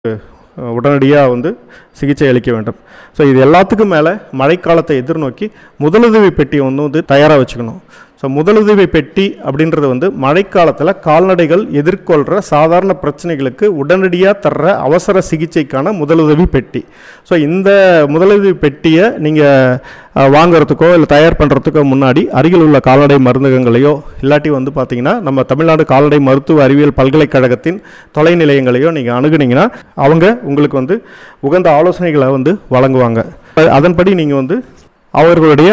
உடனடியாக வந்து சிகிச்சை அளிக்க வேண்டும் ஸோ இது எல்லாத்துக்கும் மேலே மழைக்காலத்தை எதிர்நோக்கி முதலுதவி பெட்டியை வந்து வந்து தயாராக வச்சுக்கணும் ஸோ முதலுதவி பெட்டி அப்படின்றது வந்து மழைக்காலத்தில் கால்நடைகள் எதிர்கொள்கிற சாதாரண பிரச்சனைகளுக்கு உடனடியாக தர்ற அவசர சிகிச்சைக்கான முதலுதவி பெட்டி ஸோ இந்த முதலுதவி பெட்டியை நீங்கள் வாங்குறதுக்கோ இல்லை தயார் பண்ணுறதுக்கோ முன்னாடி அருகில் உள்ள கால்நடை மருந்தகங்களையோ இல்லாட்டி வந்து பார்த்தீங்கன்னா நம்ம தமிழ்நாடு கால்நடை மருத்துவ அறிவியல் பல்கலைக்கழகத்தின் தொலை நிலையங்களையோ நீங்கள் அணுகுனீங்கன்னா அவங்க உங்களுக்கு வந்து உகந்த ஆலோசனைகளை வந்து வழங்குவாங்க அதன்படி நீங்கள் வந்து அவர்களுடைய